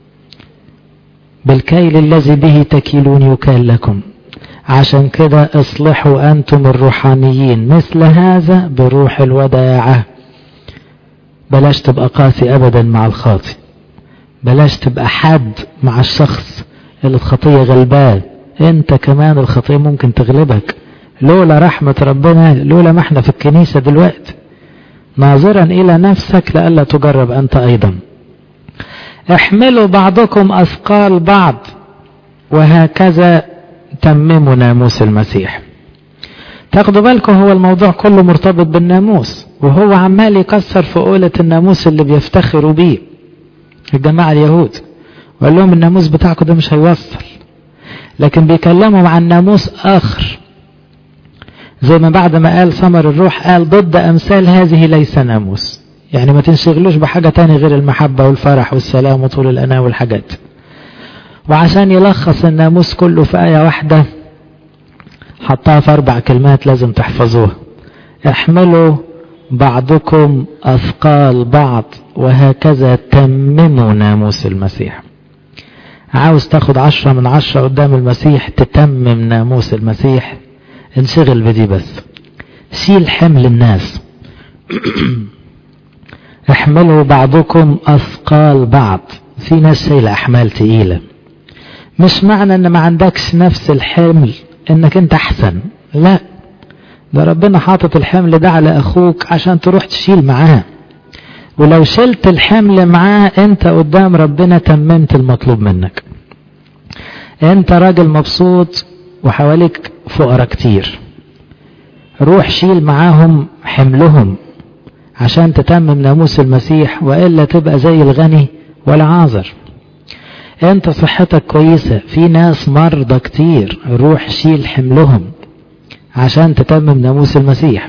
بالكيل الذي به تكيلون يكال لكم عشان كده اصلحوا أنتم الروحانيين مثل هذا بروح الوداعة بلاش تبقى قاسي أبدا مع الخاطي بلاش تبقى حاد مع الشخص اللي الخطية غلبان انت كمان الخطية ممكن تغلبك لولا رحمة ربنا لولا ما احنا في الكنيسة دلوقتي ناظرا إلى نفسك لئلا تجرب أنت أيضا احملوا بعضكم أثقال بعض وهكذا تمموا ناموس المسيح تاخدوا بالكم هو الموضوع كله مرتبط بالناموس وهو عمال يكسر في قولة الناموس اللي بيفتخروا بيه الجماعة اليهود وقال لهم الناموس بتاعكم ده مش هيوصل لكن بيكلمهم عن ناموس آخر زي ما بعد ما قال ثمر الروح قال ضد أمثال هذه ليس ناموس يعني ما تنشغلوش بحاجة تاني غير المحبة والفرح والسلام وطول الأناة والحاجات وعشان يلخص الناموس كله في آية واحدة حطها في أربع كلمات لازم تحفظوها احملوا بعضكم أثقال بعض وهكذا تمموا ناموس المسيح عاوز تاخد عشرة من عشرة قدام المسيح تتمم ناموس المسيح انشغل بدي بس شيل حمل الناس احملوا بعضكم أثقال بعض في ناس شايلة أحمال تقيلة مش معنى ان ما عندكش نفس الحمل انك انت احسن لا ده ربنا حاطط الحمل ده على اخوك عشان تروح تشيل معاه ولو شلت الحمل معاه انت قدام ربنا تممت المطلوب منك انت راجل مبسوط وحواليك فقراء كتير روح شيل معاهم حملهم عشان تتمم ناموس المسيح وإلا تبقى زي الغني والعازر انت صحتك كويسة في ناس مرضى كتير روح شيل حملهم عشان تتمم ناموس المسيح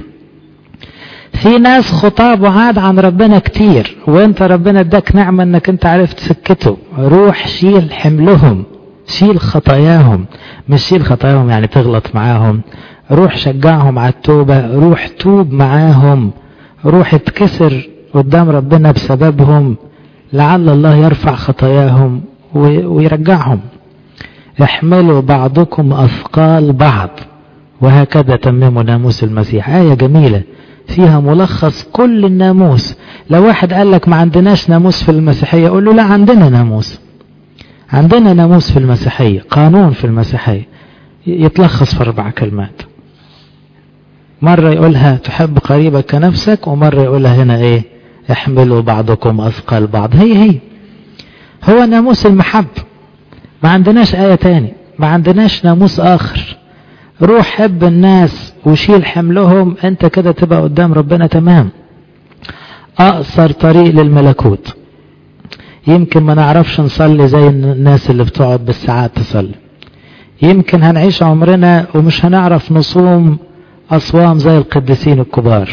في ناس خطاب وعاد عن ربنا كتير وانت ربنا اداك نعمة انك انت عرفت سكته روح شيل حملهم شيل خطاياهم مش شيل خطاياهم يعني تغلط معاهم روح شجعهم على التوبة روح توب معاهم روح اتكسر قدام ربنا بسببهم لعل الله يرفع خطاياهم ويرجعهم احملوا بعضكم أثقال بعض وهكذا تمموا ناموس المسيح آية جميلة فيها ملخص كل الناموس لو واحد قال لك ما عندناش ناموس في المسيحية قول له لا عندنا ناموس عندنا ناموس في المسيحية قانون في المسيحية يتلخص في أربع كلمات مرة يقولها تحب قريبك كنفسك ومرة يقولها هنا ايه احملوا بعضكم أثقال بعض هي هي هو ناموس المحب ما عندناش آية تاني ما عندناش ناموس آخر روح حب الناس وشيل حملهم انت كده تبقى قدام ربنا تمام أقصر طريق للملكوت يمكن ما نعرفش نصلي زي الناس اللي بتقعد بالساعات تصلي يمكن هنعيش عمرنا ومش هنعرف نصوم أصوام زي القديسين الكبار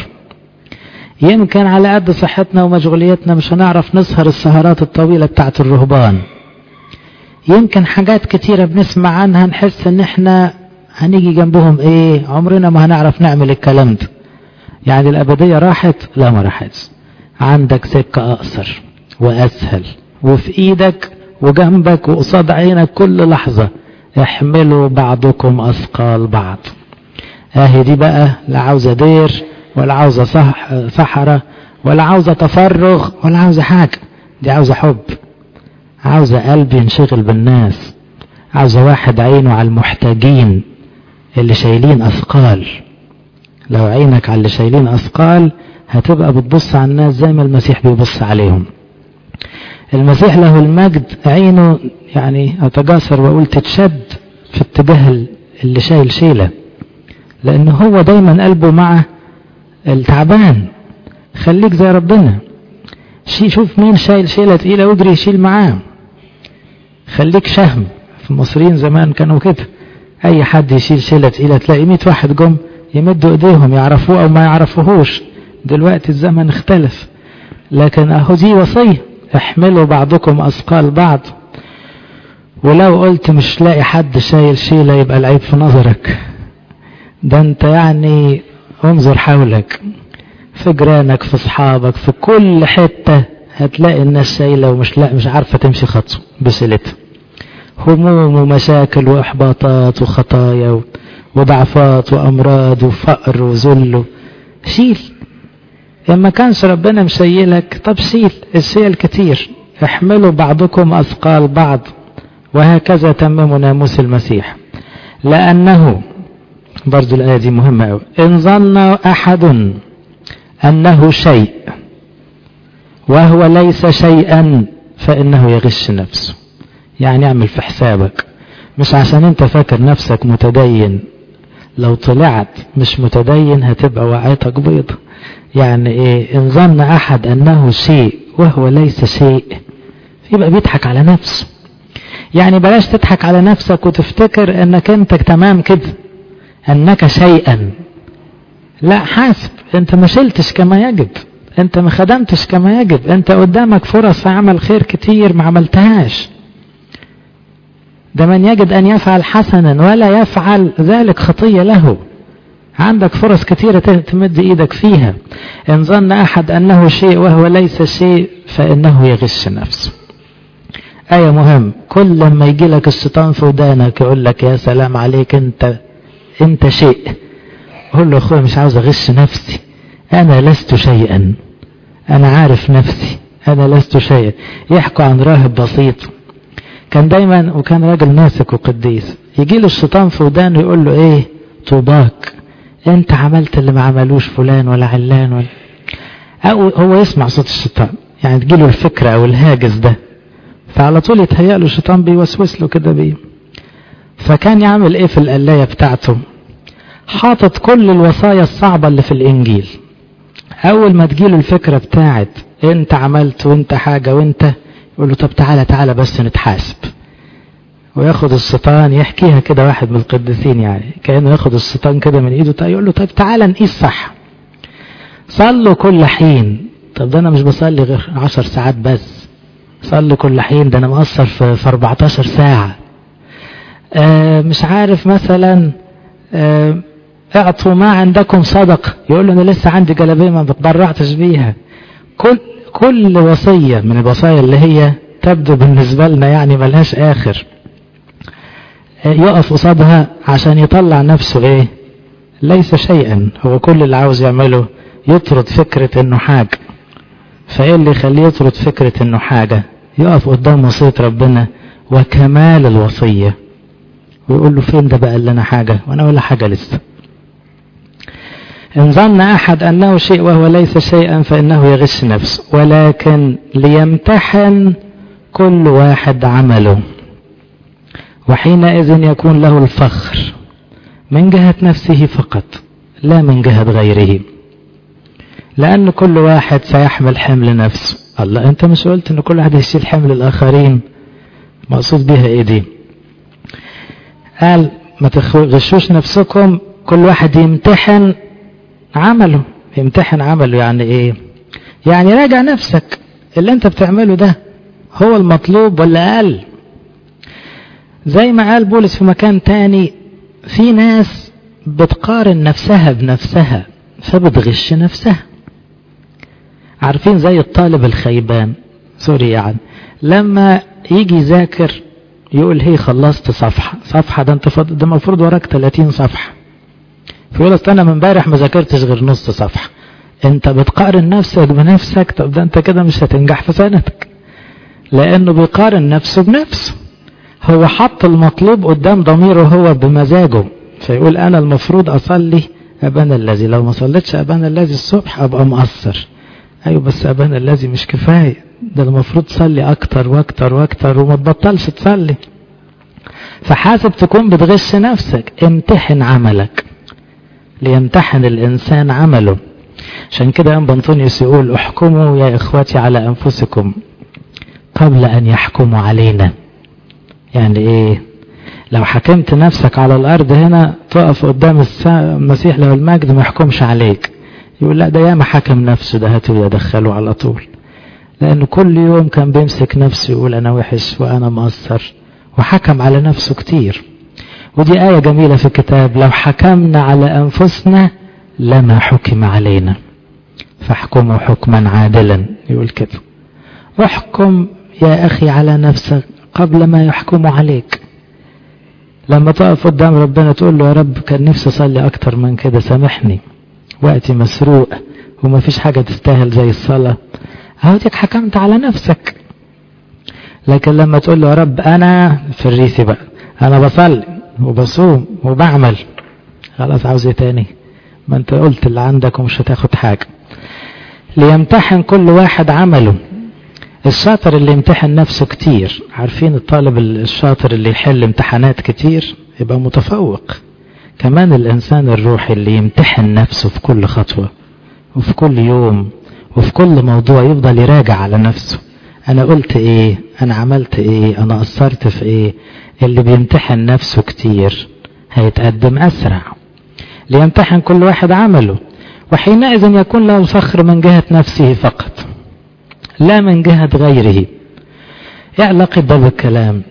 يمكن على قد صحتنا ومشغوليتنا مش هنعرف نسهر السهرات الطويلة بتاعت الرهبان يمكن حاجات كتيرة بنسمع عنها نحس ان احنا هنيجي جنبهم ايه عمرنا ما هنعرف نعمل الكلام ده يعني الابدية راحت لا ما راحتش عندك سكة اقصر واسهل وفي ايدك وجنبك وقصاد عينك كل لحظة احملوا بعضكم اثقال بعض اهي دي بقى لا عاوزة دير ولا عاوزة صح صحراء ولا عاوزة تفرغ ولا عاوزة حاجة دي عاوزة حب عاوزة قلب ينشغل بالناس عاوزة واحد عينه على المحتاجين اللي شايلين أثقال لو عينك على اللي شايلين أثقال هتبقى بتبص على الناس زي ما المسيح بيبص عليهم المسيح له المجد عينه يعني أتجاسر وأقول تتشد في اتجاه اللي شايل شيلة لأن هو دايما قلبه مع التعبان خليك زي ربنا شي شوف مين شايل شيلة تقيلة واجري يشيل معاه خليك شهم في المصريين زمان كانوا كده اي حد يشيل شيلة تقيلة تلاقي 100 واحد جم يمدوا ايديهم يعرفوه او ما يعرفوهوش دلوقتي الزمن اختلف لكن اهو دي وصية احملوا بعضكم اثقال بعض ولو قلت مش لاقي حد شايل شيلة يبقى العيب في نظرك ده انت يعني انظر حولك في جيرانك في اصحابك في كل حتة هتلاقي الناس شايلة ومش لا مش عارفة تمشي خطوة بسلتها هموم ومشاكل واحباطات وخطايا وضعفات وامراض وفقر وذل شيل لما كانش ربنا مشيلك طب شيل الشيل كتير احملوا بعضكم اثقال بعض وهكذا تمموا ناموس المسيح لانه برضو الآية دي مهمة أوي إن ظن أحد أنه شيء وهو ليس شيئا فإنه يغش نفسه يعني اعمل في حسابك مش عشان انت فاكر نفسك متدين لو طلعت مش متدين هتبقى وعيتك بيضة يعني ايه ان ظن احد انه شيء وهو ليس شيء يبقى بيضحك على نفسه يعني بلاش تضحك على نفسك وتفتكر انك انت تمام كده انك شيئا لا حاسب انت ما شلتش كما يجب انت ما خدمتش كما يجب انت قدامك فرص عمل خير كتير ما عملتهاش ده من يجد ان يفعل حسنا ولا يفعل ذلك خطية له عندك فرص كتيرة تمد ايدك فيها ان ظن احد انه شيء وهو ليس شيء فانه يغش نفسه آية مهم كل لما يجي لك الشيطان في ودانك يقول لك يا سلام عليك انت انت شيء قول له اخويا مش عاوز اغش نفسي أنا لست شيئا أنا عارف نفسي أنا لست شيئا يحكوا عن راهب بسيط كان دايما وكان راجل ناسك وقديس يجي له الشيطان في ودانه يقول له ايه طوباك انت عملت اللي ما عملوش فلان ولا علان ولا أو هو يسمع صوت الشيطان يعني تجيله الفكرة او الهاجس ده فعلى طول يتهيأ له الشيطان بيوسوس له كده بيه فكان يعمل ايه في القلاية بتاعته حاطط كل الوصايا الصعبة اللي في الانجيل اول ما تجيله الفكرة بتاعت انت عملت وانت حاجة وانت يقول له طب تعالى تعالى بس نتحاسب وياخد الشيطان يحكيها كده واحد من القديسين يعني كأنه ياخد الشيطان كده من ايده يقول له طب تعالى نقيس صح صلوا كل حين طب ده انا مش بصلي غير عشر ساعات بس صلي كل حين ده انا مقصر في, في 14 ساعة آه مش عارف مثلا آه اعطوا ما عندكم صدق يقول له انا لسه عندي جلابيه ما بتبرعتش بيها كل كل وصية من الوصايا اللي هي تبدو بالنسبة لنا يعني ملهاش آخر يقف قصادها عشان يطلع نفسه ايه ليس شيئا هو كل اللي عاوز يعمله يطرد فكرة انه حاجة فايه اللي يخليه يطرد فكرة انه حاجة يقف قدام وصية ربنا وكمال الوصية ويقول له فين ده بقى اللي انا حاجة وانا ولا حاجة لسه إن ظن أحد أنه شيء وهو ليس شيئا فإنه يغش نفسه ولكن ليمتحن كل واحد عمله وحينئذ يكون له الفخر من جهة نفسه فقط لا من جهة غيره لأن كل واحد سيحمل حمل نفسه الله أنت مش قلت أن كل واحد يشيل حمل الآخرين مقصود بها إيه دي قال ما تغشوش نفسكم كل واحد يمتحن عمله يمتحن عمله يعني ايه يعني راجع نفسك اللي انت بتعمله ده هو المطلوب ولا اقل زي ما قال بولس في مكان تاني في ناس بتقارن نفسها بنفسها فبتغش نفسها عارفين زي الطالب الخيبان سوري يعني لما يجي يذاكر يقول هي خلصت صفحة صفحة ده انت ده المفروض وراك 30 صفحة فيقول اصل انا من امبارح ما ذاكرتش غير نص صفحه انت بتقارن نفسك بنفسك طب ده انت كده مش هتنجح في سنتك لانه بيقارن نفسه بنفسه هو حط المطلوب قدام ضميره هو بمزاجه فيقول انا المفروض اصلي ابانا الذي لو ما صليتش ابانا الذي الصبح ابقى مقصر ايوه بس ابانا الذي مش كفايه ده المفروض تصلي اكتر واكتر واكتر وما تبطلش تصلي فحاسب تكون بتغش نفسك امتحن عملك ليمتحن الإنسان عمله عشان كده أم بنطونيوس يقول احكموا يا إخواتي على أنفسكم قبل أن يحكموا علينا يعني إيه لو حكمت نفسك على الأرض هنا تقف قدام المسيح له المجد ما يحكمش عليك يقول لا ده ياما حكم نفسه ده هاتوا يدخله على طول لأنه كل يوم كان بيمسك نفسه يقول أنا وحش وأنا مقصر وحكم على نفسه كتير ودي آية جميلة في الكتاب لو حكمنا على أنفسنا لما حكم علينا فاحكموا حكما عادلا يقول كده احكم يا أخي على نفسك قبل ما يحكموا عليك لما تقف قدام ربنا تقول له يا رب كان نفسي أصلي أكتر من كده سامحني وقتي مسروق وما فيش حاجة تستاهل زي الصلاة اهوتك حكمت على نفسك لكن لما تقول له يا رب أنا في الريسي بقى أنا بصلي وبصوم وبعمل خلاص عاوز ايه تاني ما انت قلت اللي عندك ومش هتاخد حاجة ليمتحن كل واحد عمله الشاطر اللي يمتحن نفسه كتير عارفين الطالب الشاطر اللي يحل امتحانات كتير يبقى متفوق كمان الإنسان الروحي اللي يمتحن نفسه في كل خطوة وفي كل يوم وفي كل موضوع يفضل يراجع على نفسه أنا قلت إيه أنا عملت إيه أنا قصرت في إيه اللي بيمتحن نفسه كتير هيتقدم أسرع ليمتحن كل واحد عمله وحينئذ يكون له الفخر من جهة نفسه فقط لا من جهة غيره ايه علاقة ده بالكلام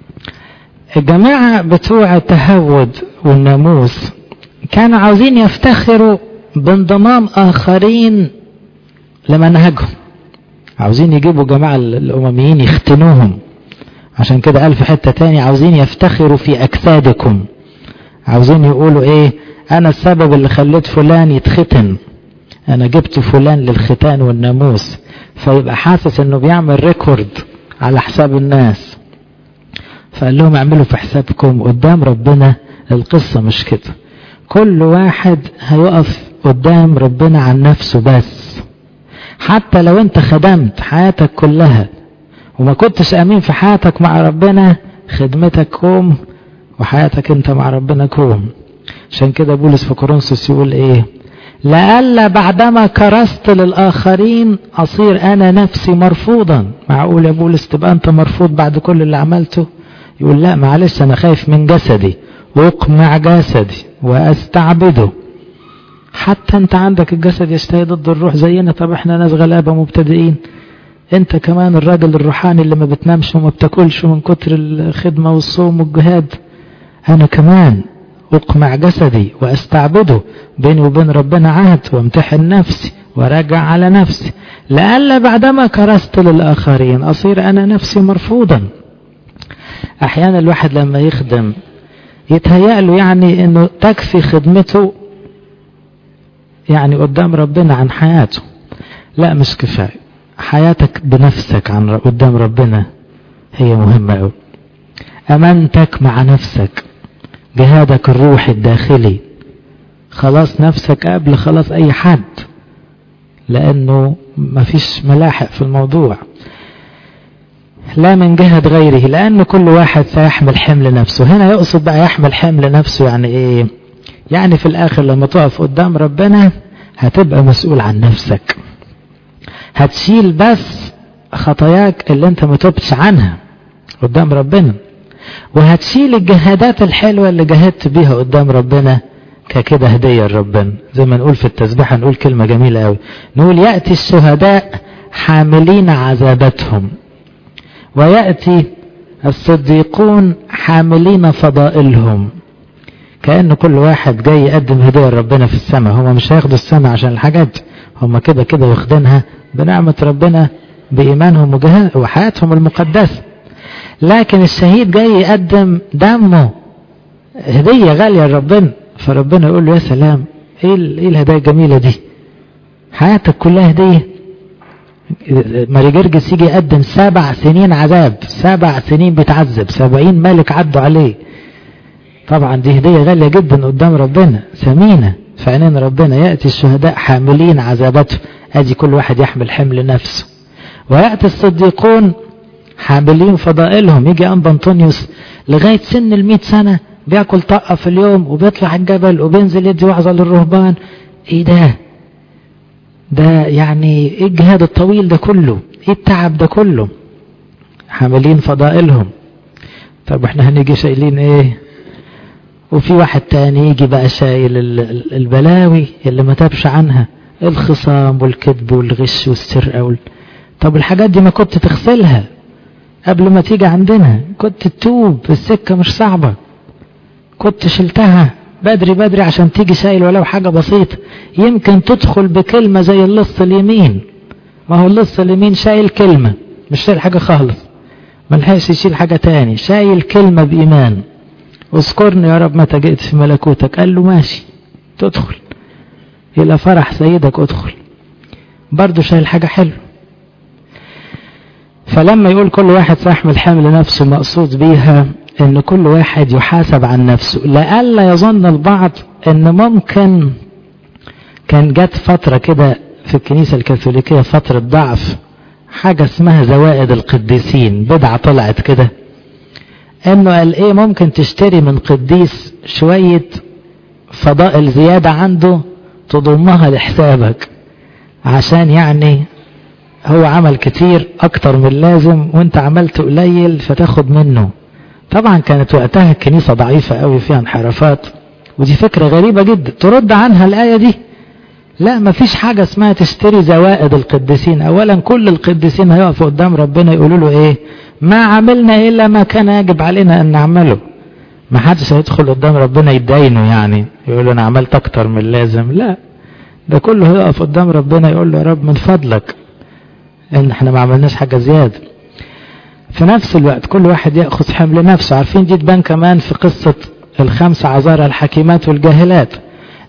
الجماعة بتوع التهود والناموس كانوا عاوزين يفتخروا بانضمام آخرين لمنهجهم عاوزين يجيبوا جماعة الأمميين يختنوهم عشان كده قال في حتة تاني عاوزين يفتخروا في أجسادكم عاوزين يقولوا إيه أنا السبب اللي خليت فلان يتختن انا جبت فلان للختان والناموس فيبقى حاسس انه بيعمل ريكورد على حساب الناس فقال لهم اعملوا في حسابكم قدام ربنا القصة مش كده كل واحد هيقف قدام ربنا عن نفسه بس حتى لو انت خدمت حياتك كلها وما كنتش امين في حياتك مع ربنا خدمتك كوم وحياتك انت مع ربنا كوم عشان كده بولس في كورنثوس يقول ايه لألا بعدما كرست للآخرين أصير أنا نفسي مرفوضا معقول يا بولس تبقى أنت مرفوض بعد كل اللي عملته يقول لا معلش أنا خايف من جسدي وأقمع جسدي وأستعبده حتى أنت عندك الجسد يشتهي ضد الروح زينا طب احنا ناس غلابة مبتدئين انت كمان الراجل الروحاني اللي ما بتنامش وما بتاكلش من كتر الخدمة والصوم والجهاد انا كمان اقمع جسدي واستعبده بيني وبين ربنا عهد وامتحن نفسي وراجع على نفسي لألا بعدما كرست للآخرين أصير أنا نفسي مرفوضا أحيانا الواحد لما يخدم يتهيأ له يعني أنه تكفي خدمته يعني قدام ربنا عن حياته لا مش كفاية حياتك بنفسك عن قدام ربنا هي مهمة أوي أمانتك مع نفسك جهادك الروحي الداخلي خلاص نفسك قبل خلاص أي حد لأنه مفيش ملاحق في الموضوع لا من جهة غيره لأن كل واحد سيحمل حمل نفسه هنا يقصد بقى يحمل حمل نفسه يعني إيه يعني في الآخر لما تقف قدام ربنا هتبقى مسؤول عن نفسك هتشيل بس خطاياك اللي انت ما تبتش عنها قدام ربنا وهتشيل الجهادات الحلوة اللي جهدت بيها قدام ربنا ككده هدية لربنا زي ما نقول في التسبيحة نقول كلمة جميلة قوي نقول يأتي الشهداء حاملين عذابتهم ويأتي الصديقون حاملين فضائلهم كأن كل واحد جاي يقدم هدية لربنا في السماء هم مش هياخدوا السماء عشان الحاجات هم كده كده واخدينها بنعمة ربنا بإيمانهم وحياتهم المقدسة لكن الشهيد جاي يقدم دمه هدية غالية لربنا فربنا يقول له يا سلام ايه, إيه الهدايا الجميلة دي حياتك كلها هدية ماري جرجس يجي يقدم سبع سنين عذاب سبع سنين بيتعذب سبعين ملك عدوا عليه طبعا دي هدية غالية جدا قدام ربنا ثمينة في عينين ربنا يأتي الشهداء حاملين عذابته ادي كل واحد يحمل حمل نفسه ويأتي الصديقون حاملين فضائلهم يجي أنبا أنطونيوس لغاية سن المئة سنة بياكل طاقة في اليوم وبيطلع الجبل وبينزل يدي وعظة للرهبان ايه ده ده يعني ايه الجهاد الطويل ده كله ايه التعب ده كله حاملين فضائلهم طب احنا هنيجي شايلين ايه وفي واحد تاني يجي بقى شايل البلاوي اللي ما تابش عنها الخصام والكذب والغش والسرقة وال... طب الحاجات دي ما كنت تغسلها قبل ما تيجي عندنا كنت تتوب السكة مش صعبة كنت شلتها بدري بدري عشان تيجي شايل ولو حاجة بسيطة يمكن تدخل بكلمة زي اللص اليمين ما هو اللص اليمين شايل كلمة مش شايل حاجة خالص ملحقش يشيل حاجة تاني شايل كلمة بإيمان اذكرني يا رب متى جئت في ملكوتك قال له ماشي تدخل إلى فرح سيدك ادخل برضه شايل حاجة حلوة فلما يقول كل واحد سيحمل حمل نفسه مقصود بيها ان كل واحد يحاسب عن نفسه لألا يظن البعض ان ممكن كان جت فترة كده في الكنيسة الكاثوليكية فترة ضعف حاجة اسمها زوائد القديسين بدعة طلعت كده انه قال ايه ممكن تشتري من قديس شوية فضائل زيادة عنده تضمها لحسابك عشان يعني هو عمل كتير اكتر من اللازم وانت عملت قليل فتاخد منه طبعا كانت وقتها الكنيسة ضعيفة قوي فيها انحرافات ودي فكرة غريبة جدا ترد عنها الآية دي لا ما فيش حاجة اسمها تشتري زوائد القديسين اولا كل القديسين هيقفوا قدام ربنا يقولوا له ايه ما عملنا الا ما كان يجب علينا ان نعمله ما حدش هيدخل قدام ربنا يدينه يعني يقول له انا عملت اكتر من اللازم لا ده كله هيقف قدام ربنا يقول له يا رب من فضلك ان احنا ما عملناش حاجة زيادة في نفس الوقت كل واحد يأخذ حمل نفسه عارفين دي تبان كمان في قصة الخمس عذارى الحكيمات والجاهلات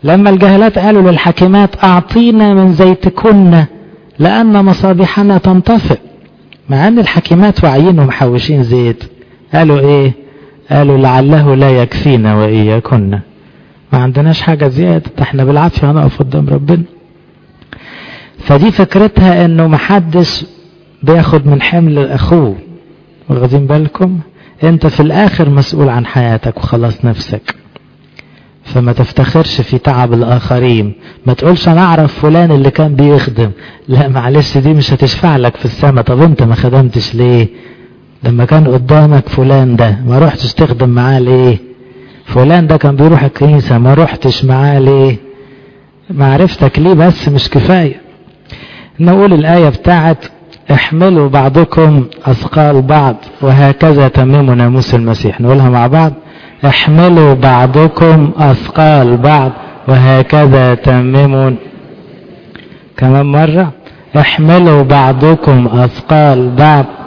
لما الجهلات قالوا للحكيمات أعطينا من زيتكن لأن مصابيحنا تنطفئ مع أن الحكيمات واعيين ومحوشين زيت قالوا إيه قالوا لعله لا يكفينا وإياكن ما عندناش حاجة زيادة احنا بالعافية هنقف قدام ربنا فدي فكرتها انه محدش بياخد من حمل اخوه واخدين بالكم انت في الاخر مسؤول عن حياتك وخلاص نفسك فما تفتخرش في تعب الاخرين ما تقولش انا اعرف فلان اللي كان بيخدم لا معلش دي مش هتشفع لك في السماء طب انت ما خدمتش ليه لما كان قدامك فلان ده ما رحتش تخدم معاه ليه فلان ده كان بيروح الكنيسة ما رحتش معاه ليه معرفتك ليه بس مش كفاية نقول الآية بتاعت احملوا بعضكم أثقال بعض وهكذا تمموا ناموس المسيح نقولها مع بعض احملوا بعضكم أثقال بعض وهكذا تمموا كمان مرة احملوا بعضكم أثقال بعض